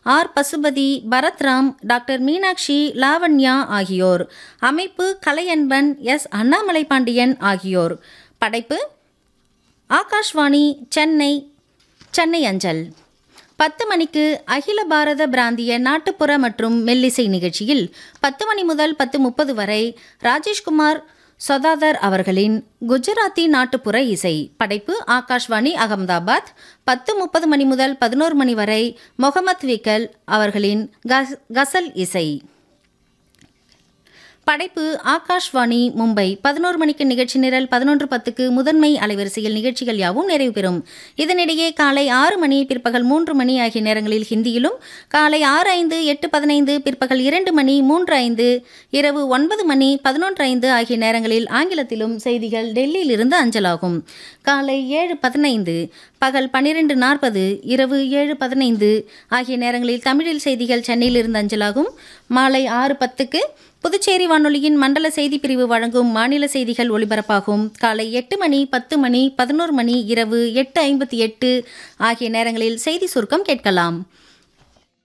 R Pasupathi Bharathram doctor Meenakshi Lavanya ஆகியோர் அமைப்பு Kalaiyanban S Annamalai Pandian ஆகியோர் படைப்பு ஆகாஷ்வாணி சென்னை சென்னை அஞ்சல் பத்து மணிக்கு அகில பாரத பிராந்திய நாட்டுப்புற மற்றும் மெல்லிசை நிகழ்ச்சியில் பத்து மணி முதல் பத்து முப்பது வரை ராஜேஷ்குமார் சொதாதர் அவர்களின் குஜராத்தி நாட்டுப்புற இசை படைப்பு ஆகாஷ்வாணி அகமதாபாத் பத்து முப்பது மணி முதல் பதினோரு மணி வரை மொஹமத் விக்கல் அவர்களின் கஸ்- கசல் இசை படைப்பு ஆகாஷ்வாணி மும்பை பதினோரு மணிக்கு நிகழ்ச்சி நிரல் பதினொன்று பத்துக்கு முதன்மை அலைவரிசையில் நிகழ்ச்சிகள் யாவும் நிறைவு பெறும் இதனிடையே காலை ஆறு மணி பிற்பகல் மூன்று மணி ஆகிய நேரங்களில் ஹிந்தியிலும் காலை ஆறு ஐந்து எட்டு பதினைந்து பிற்பகல் இரண்டு மணி மூன்று ஐந்து இரவு ஒன்பது மணி பதினொன்று ஐந்து ஆகிய நேரங்களில் ஆங்கிலத்திலும் செய்திகள் டெல்லியிலிருந்து அஞ்சலாகும் காலை ஏழு பதினைந்து பகல் பன்னிரெண்டு நாற்பது இரவு ஏழு பதினைந்து ஆகிய நேரங்களில் தமிழில் செய்திகள் சென்னையிலிருந்து அஞ்சலாகும் மாலை ஆறு பத்துக்கு புதுச்சேரி வானொலியின் மண்டல செய்தி பிரிவு வழங்கும் மாநில செய்திகள் ஒலிபரப்பாகும் காலை எட்டு மணி பத்து மணி பதினோரு மணி இரவு எட்டு ஐம்பத்தி எட்டு ஆகிய நேரங்களில் செய்தி சுருக்கம் கேட்கலாம்